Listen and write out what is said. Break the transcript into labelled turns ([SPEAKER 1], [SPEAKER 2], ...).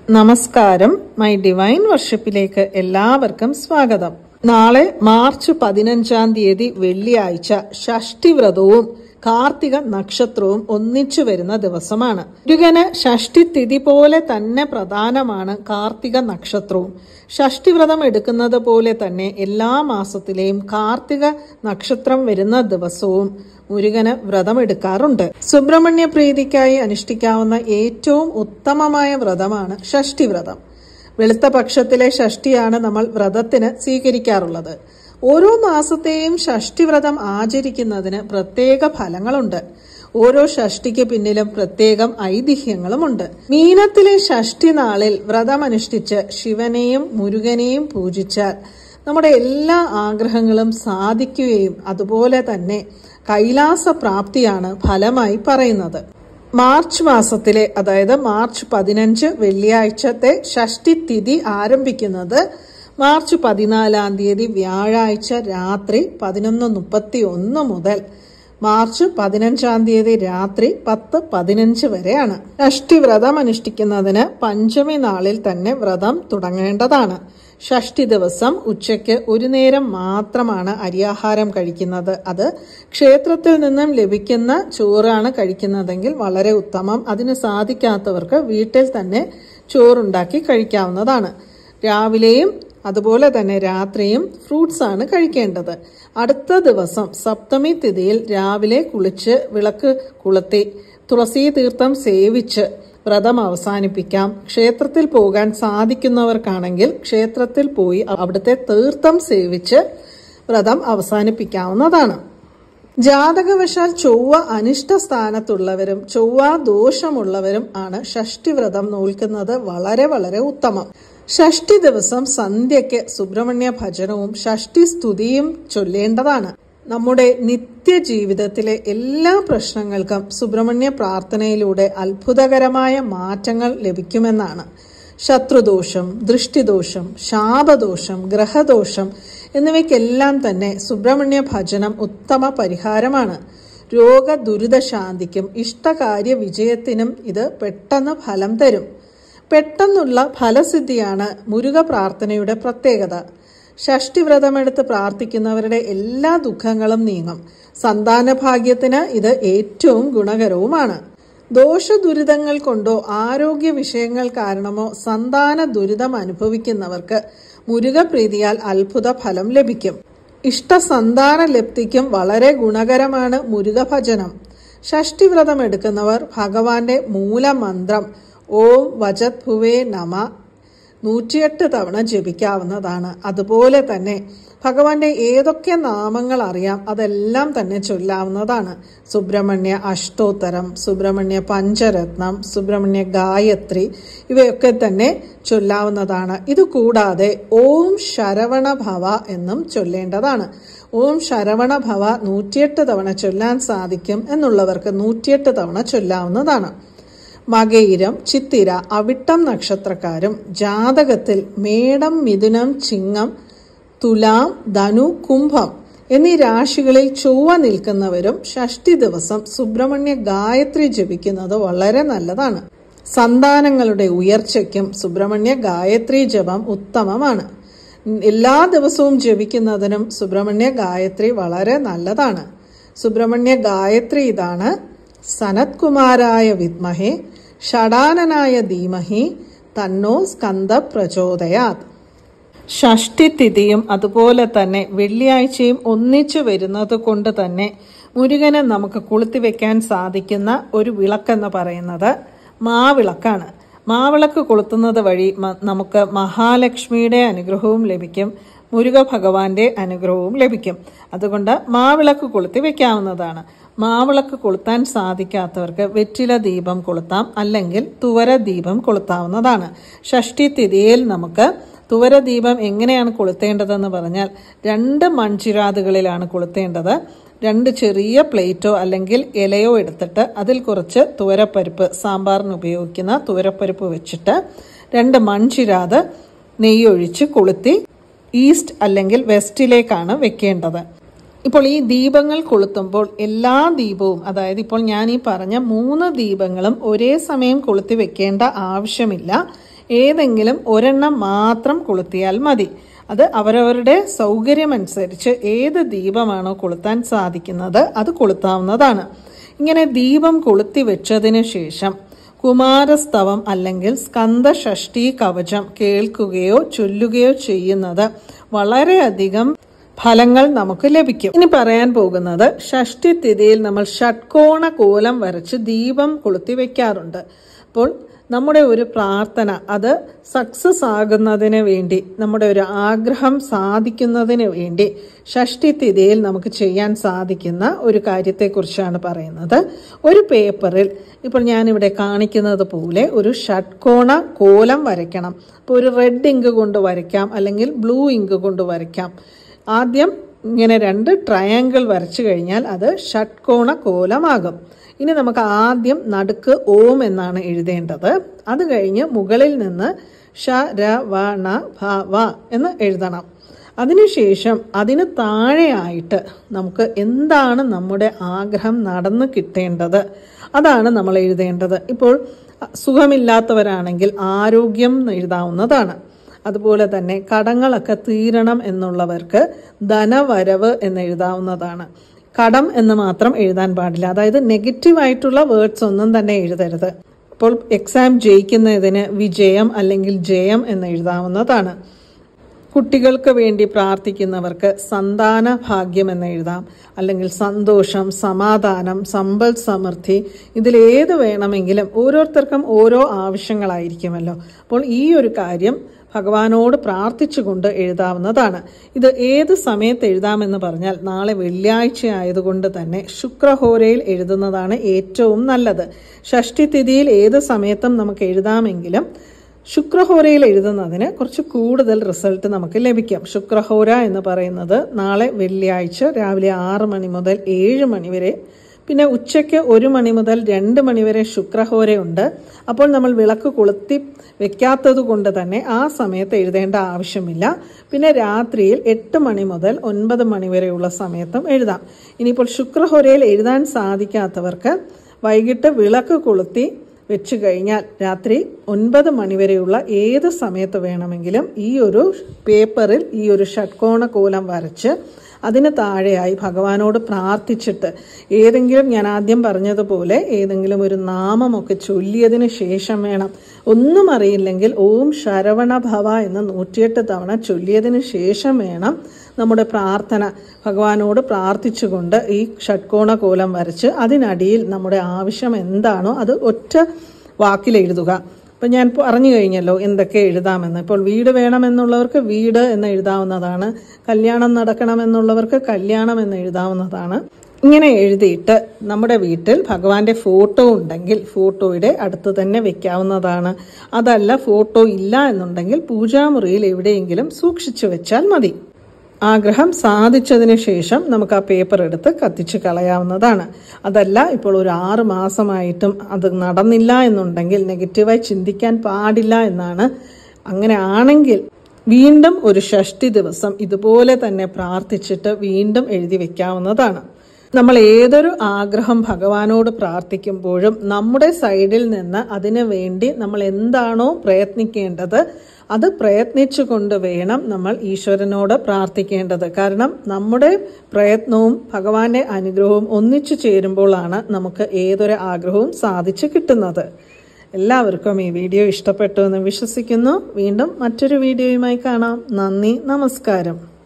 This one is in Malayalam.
[SPEAKER 1] നമസ്കാരം മൈ ഡിവൈൻ വർഷിപ്പിലേക്ക് എല്ലാവർക്കും സ്വാഗതം നാളെ മാർച്ച് പതിനഞ്ചാം തീയതി വെള്ളിയാഴ്ച ഷഷ്ടി വ്രതവും കാർത്തിക നക്ഷത്രവും ഒന്നിച്ചു വരുന്ന ദിവസമാണ് മുരുകന് ഷഷ്ടി തിഥി പോലെ തന്നെ പ്രധാനമാണ് കാർത്തിക നക്ഷത്രവും ഷഷ്ടി വ്രതം എടുക്കുന്നത് പോലെ തന്നെ എല്ലാ മാസത്തിലെയും കാർത്തിക നക്ഷത്രം വരുന്ന ദിവസവും മുരുകന് വ്രതമെടുക്കാറുണ്ട് സുബ്രഹ്മണ്യ പ്രീതിക്കായി അനുഷ്ഠിക്കാവുന്ന ഏറ്റവും ഉത്തമമായ വ്രതമാണ് ഷഷ്ടി വ്രതം വെളുത്ത പക്ഷത്തിലെ ഷഷ്ടിയാണ് നമ്മൾ വ്രതത്തിന് സ്വീകരിക്കാറുള്ളത് ഓരോ മാസത്തെയും ഷഷ്ടി വ്രതം ആചരിക്കുന്നതിന് പ്രത്യേക ഫലങ്ങളുണ്ട് ഓരോ ഷഷ്ടിക്ക് പിന്നിലും പ്രത്യേകം ഐതിഹ്യങ്ങളുമുണ്ട് മീനത്തിലെ ഷഷ്ടി നാളിൽ വ്രതമനുഷ്ഠിച്ച് ശിവനെയും മുരുകനെയും പൂജിച്ചാൽ നമ്മുടെ എല്ലാ ആഗ്രഹങ്ങളും സാധിക്കുകയും അതുപോലെ തന്നെ കൈലാസ പ്രാപ്തിയാണ് ഫലമായി പറയുന്നത് മാർച്ച് മാസത്തിലെ അതായത് മാർച്ച് പതിനഞ്ച് വെള്ളിയാഴ്ചത്തെ ഷഷ്ടി തിഥി ആരംഭിക്കുന്നത് മാർച്ച് പതിനാലാം തീയതി വ്യാഴാഴ്ച രാത്രി പതിനൊന്ന് മുപ്പത്തി ഒന്ന് മുതൽ മാർച്ച് പതിനഞ്ചാം തീയതി രാത്രി പത്ത് പതിനഞ്ച് വരെയാണ് ഷഷ്ടി വ്രതം അനുഷ്ഠിക്കുന്നതിന് പഞ്ചമി നാളിൽ തന്നെ വ്രതം തുടങ്ങേണ്ടതാണ് ഷഷ്ടി ദിവസം ഉച്ചയ്ക്ക് ഒരു നേരം മാത്രമാണ് അരിയാഹാരം കഴിക്കുന്നത് അത് ക്ഷേത്രത്തിൽ നിന്നും ലഭിക്കുന്ന ചോറാണ് കഴിക്കുന്നതെങ്കിൽ വളരെ ഉത്തമം അതിന് സാധിക്കാത്തവർക്ക് വീട്ടിൽ തന്നെ ചോറുണ്ടാക്കി കഴിക്കാവുന്നതാണ് രാവിലെയും അതുപോലെ തന്നെ രാത്രിയും ഫ്രൂട്ട്സ് ആണ് കഴിക്കേണ്ടത് അടുത്ത ദിവസം സപ്തമി തിഥിയിൽ രാവിലെ കുളിച്ച് വിളക്ക് കൊളുത്തി തുളസി തീർത്ഥം സേവിച്ച് വ്രതം അവസാനിപ്പിക്കാം ക്ഷേത്രത്തിൽ പോകാൻ സാധിക്കുന്നവർക്കാണെങ്കിൽ ക്ഷേത്രത്തിൽ പോയി അവിടുത്തെ തീർത്ഥം സേവിച്ച് വ്രതം അവസാനിപ്പിക്കാവുന്നതാണ് ജാതകവശാൽ ചൊവ്വ അനിഷ്ട സ്ഥാനത്തുള്ളവരും ചൊവ്വ ദോഷമുള്ളവരും ആണ് ഷഷ്ടി വ്രതം നോൽക്കുന്നത് വളരെ വളരെ ഉത്തമം ഷഷ്ടി ദിവസം സന്ധ്യയ്ക്ക് സുബ്രഹ്മണ്യ ഭജനവും ഷഷ്ടി സ്തുതിയും ചൊല്ലേണ്ടതാണ് നമ്മുടെ നിത്യജീവിതത്തിലെ എല്ലാ പ്രശ്നങ്ങൾക്കും സുബ്രഹ്മണ്യ പ്രാർത്ഥനയിലൂടെ അത്ഭുതകരമായ മാറ്റങ്ങൾ ലഭിക്കുമെന്നാണ് ശത്രുദോഷം ദൃഷ്ടിദോഷം ശാപദോഷം ഗ്രഹദോഷം എന്നിവയ്ക്കെല്ലാം തന്നെ സുബ്രഹ്മണ്യ ഭജനം ഉത്തമ പരിഹാരമാണ് രോഗ ദുരിതശാന്തിക്കും ഇഷ്ടകാര്യ വിജയത്തിനും ഇത് പെട്ടെന്ന് ഫലം തരും പെട്ടെന്നുള്ള ഫലസിദ്ധിയാണ് മുരുക പ്രാർത്ഥനയുടെ പ്രത്യേകത ഷഷ്ടി വ്രതമെടുത്ത് പ്രാർത്ഥിക്കുന്നവരുടെ എല്ലാ ദുഃഖങ്ങളും നീങ്ങും സന്താനഭാഗ്യത്തിന് ഇത് ഏറ്റവും ഗുണകരവുമാണ് ദോഷദുരിതങ്ങൾ കൊണ്ടോ ആരോഗ്യ വിഷയങ്ങൾ കാരണമോ സന്താന ദുരിതം അനുഭവിക്കുന്നവർക്ക് മുരുകപ്രീതിയാൽ അത്ഭുത ഫലം ലഭിക്കും ഇഷ്ടസന്താന ലബ്ധിക്കും വളരെ ഗുണകരമാണ് മുരുകഭജനം ഷഷ്ടിവ്രതം എടുക്കുന്നവർ ഭഗവാന്റെ മൂലമന്ത്രം ഓം വജത് ഭുവേ നമ നൂറ്റിയെട്ട് തവണ ജപിക്കാവുന്നതാണ് അതുപോലെ തന്നെ ഭഗവാന്റെ ഏതൊക്കെ നാമങ്ങൾ അറിയാം അതെല്ലാം തന്നെ ചൊല്ലാവുന്നതാണ് സുബ്രഹ്മണ്യ അഷ്ടോത്തരം സുബ്രഹ്മണ്യ പഞ്ചരത്നം സുബ്രഹ്മണ്യ ഗായത്രി ഇവയൊക്കെ തന്നെ ചൊല്ലാവുന്നതാണ് ഇതുകൂടാതെ ഓം ശരവണ ഭവ എന്നും ചൊല്ലേണ്ടതാണ് ഓം ശരവണ ഭവ നൂറ്റിയെട്ട് തവണ ചൊല്ലാൻ സാധിക്കും എന്നുള്ളവർക്ക് നൂറ്റിയെട്ട് തവണ ചൊല്ലാവുന്നതാണ് മകയിരം ചിത്തിര അവിട്ടം നക്ഷത്രക്കാരും ജാതകത്തിൽ മേടം മിഥുനം ചിങ്ങം തുലാം ധനു കുംഭം എന്നീ രാശികളിൽ ചൊവ്വ നിൽക്കുന്നവരും ഷഷ്ടി ദിവസം സുബ്രഹ്മണ്യ ഗായത്രി ജപിക്കുന്നത് വളരെ നല്ലതാണ് സന്താനങ്ങളുടെ ഉയർച്ചയ്ക്കും സുബ്രഹ്മണ്യ ഗായത്രി ജപം ഉത്തമമാണ് എല്ലാ ദിവസവും ജപിക്കുന്നതിനും സുബ്രഹ്മണ്യ ഗായത്രി വളരെ നല്ലതാണ് സുബ്രഹ്മണ്യ ഗായത്രി ഇതാണ് സനത്കുമാരായ വിദ്മഹേ ഷടാനനായ ധീമഹി തന്നോ സ്കന്ദ പ്രചോദയാത് ഷഷ്ടി തിഥിയും അതുപോലെ തന്നെ വെള്ളിയാഴ്ചയും ഒന്നിച്ചു വരുന്നത് കൊണ്ട് തന്നെ മുരുകന് നമുക്ക് കൊളുത്തിവെക്കാൻ സാധിക്കുന്ന ഒരു വിളക്കെന്ന് പറയുന്നത് മാവിളക്കാണ് മാവിളക്ക് കൊളുത്തുന്നത് വഴി നമുക്ക് മഹാലക്ഷ്മിയുടെ അനുഗ്രഹവും ലഭിക്കും മുരുക ഭഗവാന്റെ അനുഗ്രഹവും ലഭിക്കും അതുകൊണ്ട് മാവിളക്ക് കൊളുത്തി വെക്കാവുന്നതാണ് മാവിളക്ക് കൊളുത്താൻ സാധിക്കാത്തവർക്ക് വെറ്റില ദീപം കൊളുത്താം അല്ലെങ്കിൽ തുവര ദീപം കൊളുത്താവുന്നതാണ് ഷഷ്ടി തിഥിയിൽ നമുക്ക് തുവര ദീപം എങ്ങനെയാണ് കൊളുത്തേണ്ടതെന്ന് പറഞ്ഞാൽ രണ്ട് മൺചിരാതുകളിലാണ് കൊളുത്തേണ്ടത് രണ്ട് ചെറിയ പ്ലേറ്റോ അല്ലെങ്കിൽ ഇലയോ എടുത്തിട്ട് അതിൽ കുറച്ച് തുവരപ്പരിപ്പ് സാമ്പാറിന് ഉപയോഗിക്കുന്ന തുവരപ്പരിപ്പ് വെച്ചിട്ട് രണ്ട് മൺചിരാത് നെയ്യൊഴിച്ച് കൊളുത്തി ഈസ്റ്റ് അല്ലെങ്കിൽ വെസ്റ്റിലേക്കാണ് വെക്കേണ്ടത് ഇപ്പോൾ ഈ ദീപങ്ങൾ കൊളുത്തുമ്പോൾ എല്ലാ ദീപവും അതായത് ഇപ്പോൾ ഞാൻ ഈ പറഞ്ഞ മൂന്ന് ദീപങ്ങളും ഒരേ സമയം കൊളുത്തി വെക്കേണ്ട ആവശ്യമില്ല ഏതെങ്കിലും ഒരെണ്ണം മാത്രം കൊളുത്തിയാൽ മതി അത് അവരവരുടെ സൗകര്യമനുസരിച്ച് ഏത് ദീപമാണോ കൊളുത്താൻ സാധിക്കുന്നത് അത് കൊളുത്താവുന്നതാണ് ഇങ്ങനെ ദീപം കൊളുത്തി വെച്ചതിന് ശേഷം കുമാരസ്തവം അല്ലെങ്കിൽ സ്കന്ദഷഷ്ടി കവചം കേൾക്കുകയോ ചൊല്ലുകയോ ചെയ്യുന്നത് വളരെയധികം ഫലങ്ങൾ നമുക്ക് ലഭിക്കും ഇനി പറയാൻ പോകുന്നത് ഷഷ്ടി തിഥിയിൽ നമ്മൾ ഷഡ്കോണ കോലം വരച്ച് ദീപം കൊളുത്തി വെക്കാറുണ്ട് അപ്പോൾ നമ്മുടെ ഒരു പ്രാർത്ഥന അത് സക്സസ് ആകുന്നതിന് വേണ്ടി നമ്മുടെ ഒരു ആഗ്രഹം സാധിക്കുന്നതിന് വേണ്ടി ഷഷ്ടി തിഥിയിൽ നമുക്ക് ചെയ്യാൻ സാധിക്കുന്ന ഒരു കാര്യത്തെക്കുറിച്ചാണ് പറയുന്നത് ഒരു പേപ്പറിൽ ഇപ്പോൾ ഞാനിവിടെ കാണിക്കുന്നത് പോലെ ഒരു ഷഡ്കോണ കോലം വരയ്ക്കണം അപ്പോൾ ഒരു റെഡ് ഇങ്ക് കൊണ്ട് വരയ്ക്കാം അല്ലെങ്കിൽ ബ്ലൂ ഇങ്ക് കൊണ്ട് വരയ്ക്കാം ആദ്യം ഇങ്ങനെ രണ്ട് ട്രയാങ്കിൾ വരച്ചു കഴിഞ്ഞാൽ അത് ഷഡ്കോണ കോലമാകും ഇനി നമുക്ക് ആദ്യം നടുക്ക് ഓം എന്നാണ് എഴുതേണ്ടത് അത് കഴിഞ്ഞ് മുകളിൽ നിന്ന് ഷ ര വ ണ ഭ വ എന്ന് എഴുതണം അതിനുശേഷം അതിന് താഴെയായിട്ട് നമുക്ക് എന്താണ് നമ്മുടെ ആഗ്രഹം നടന്നു കിട്ടേണ്ടത് അതാണ് നമ്മൾ എഴുതേണ്ടത് ഇപ്പോൾ സുഖമില്ലാത്തവരാണെങ്കിൽ ആരോഗ്യം എന്ന് എഴുതാവുന്നതാണ് അതുപോലെ തന്നെ കടങ്ങളൊക്കെ തീരണം എന്നുള്ളവർക്ക് ധനവരവ് എന്ന് എഴുതാവുന്നതാണ് കടം എന്ന് മാത്രം എഴുതാൻ പാടില്ല അതായത് നെഗറ്റീവ് ആയിട്ടുള്ള വേർഡ്സ് ഒന്നും തന്നെ എഴുതരുത് അപ്പോൾ എക്സാം ജയിക്കുന്നതിന് വിജയം അല്ലെങ്കിൽ ജയം എന്ന് എഴുതാവുന്നതാണ് കുട്ടികൾക്ക് വേണ്ടി പ്രാർത്ഥിക്കുന്നവർക്ക് സന്താന ഭാഗ്യം എന്ന് എഴുതാം അല്ലെങ്കിൽ സന്തോഷം സമാധാനം സമ്പൽ സമൃദ്ധി ഇതിലേത് വേണമെങ്കിലും ഓരോരുത്തർക്കും ഓരോ ആവശ്യങ്ങളായിരിക്കുമല്ലോ അപ്പോൾ ഈ ഒരു കാര്യം ഭഗവാനോട് പ്രാർത്ഥിച്ചുകൊണ്ട് എഴുതാവുന്നതാണ് ഇത് ഏത് സമയത്ത് എഴുതാമെന്ന് പറഞ്ഞാൽ നാളെ വെള്ളിയാഴ്ച ആയതുകൊണ്ട് തന്നെ ശുക്രഹോരയിൽ എഴുതുന്നതാണ് ഏറ്റവും നല്ലത് ഷഷ്ടി തിഥിയിൽ ഏത് സമയത്തും നമുക്ക് എഴുതാമെങ്കിലും ശുക്രഹോരയിൽ എഴുതുന്നതിന് കുറച്ച് കൂടുതൽ റിസൾട്ട് നമുക്ക് ലഭിക്കും ശുക്രഹോര എന്ന് പറയുന്നത് നാളെ വെള്ളിയാഴ്ച രാവിലെ ആറ് മണി മുതൽ ഏഴ് മണി വരെ പിന്നെ ഉച്ചയ്ക്ക് ഒരു മണി മുതൽ രണ്ട് മണി വരെ ശുക്രഹോരയുണ്ട് അപ്പോൾ നമ്മൾ വിളക്ക് കൊളുത്തി വെക്കാത്തത് കൊണ്ട് തന്നെ ആ സമയത്ത് എഴുതേണ്ട ആവശ്യമില്ല പിന്നെ രാത്രിയിൽ എട്ട് മണി മുതൽ ഒൻപത് മണി വരെയുള്ള സമയത്തും എഴുതാം ഇനിയിപ്പോൾ ശുക്രഹോരയിൽ എഴുതാൻ സാധിക്കാത്തവർക്ക് വൈകിട്ട് വിളക്ക് കൊളുത്തി വെച്ച് കഴിഞ്ഞാൽ രാത്രി ഒൻപത് മണിവരെയുള്ള ഏത് സമയത്ത് വേണമെങ്കിലും ഈ ഒരു പേപ്പറിൽ ഈ ഒരു ഷഡ്കോണ കോലം വരച്ച് അതിന് താഴെയായി ഭഗവാനോട് പ്രാർത്ഥിച്ചിട്ട് ഏതെങ്കിലും ഞാൻ ആദ്യം പറഞ്ഞതുപോലെ ഏതെങ്കിലും ഒരു നാമമൊക്കെ ചൊല്ലിയതിന് ശേഷം വേണം ഒന്നും അറിയില്ലെങ്കിൽ ഓം ശരവണ ഭവ എന്ന് നൂറ്റിയെട്ട് തവണ ചൊല്ലിയതിന് ശേഷം വേണം നമ്മുടെ പ്രാർത്ഥന ഭഗവാനോട് പ്രാർത്ഥിച്ചുകൊണ്ട് ഈ ഷഡ്കോണ കോലം വരച്ച് അതിനടിയിൽ നമ്മുടെ ആവശ്യം എന്താണോ അത് ഒറ്റ വാക്കിൽ എഴുതുക ഇപ്പം ഞാൻ പറഞ്ഞു കഴിഞ്ഞല്ലോ എന്തൊക്കെ എഴുതാമെന്ന് ഇപ്പോൾ വീട് വേണമെന്നുള്ളവർക്ക് വീട് എന്ന് എഴുതാവുന്നതാണ് കല്യാണം നടക്കണമെന്നുള്ളവർക്ക് കല്യാണം എന്ന് എഴുതാവുന്നതാണ് ഇങ്ങനെ എഴുതിയിട്ട് നമ്മുടെ വീട്ടിൽ ഭഗവാന്റെ ഫോട്ടോ ഉണ്ടെങ്കിൽ ഫോട്ടോയുടെ അടുത്ത് തന്നെ വെക്കാവുന്നതാണ് അതല്ല ഫോട്ടോ ഇല്ല എന്നുണ്ടെങ്കിൽ പൂജാമുറിയിൽ എവിടെയെങ്കിലും സൂക്ഷിച്ചു വെച്ചാൽ മതി ആഗ്രഹം സാധിച്ചതിന് ശേഷം നമുക്ക് ആ പേപ്പർ എടുത്ത് കത്തിച്ച് കളയാവുന്നതാണ് അതല്ല ഇപ്പോൾ ഒരു ആറ് മാസമായിട്ടും അത് നടന്നില്ല എന്നുണ്ടെങ്കിൽ നെഗറ്റീവായി ചിന്തിക്കാൻ പാടില്ല എന്നാണ് അങ്ങനെ ആണെങ്കിൽ വീണ്ടും ഒരു ഷഷ്ടി ദിവസം ഇതുപോലെ തന്നെ പ്രാർത്ഥിച്ചിട്ട് വീണ്ടും എഴുതി വെക്കാവുന്നതാണ് നമ്മൾ ഏതൊരു ആഗ്രഹം ഭഗവാനോട് പ്രാർത്ഥിക്കുമ്പോഴും നമ്മുടെ സൈഡിൽ നിന്ന് അതിനു വേണ്ടി നമ്മൾ എന്താണോ പ്രയത്നിക്കേണ്ടത് അത് പ്രയത്നിച്ചുകൊണ്ട് വേണം നമ്മൾ ഈശ്വരനോട് പ്രാർത്ഥിക്കേണ്ടത് കാരണം നമ്മുടെ പ്രയത്നവും ഭഗവാന്റെ അനുഗ്രഹവും ഒന്നിച്ചു ചേരുമ്പോഴാണ് നമുക്ക് ഏതൊരു ആഗ്രഹവും സാധിച്ചു കിട്ടുന്നത് എല്ലാവർക്കും ഈ വീഡിയോ ഇഷ്ടപ്പെട്ടു എന്ന് വിശ്വസിക്കുന്നു വീണ്ടും മറ്റൊരു വീഡിയോയുമായി കാണാം നന്ദി നമസ്കാരം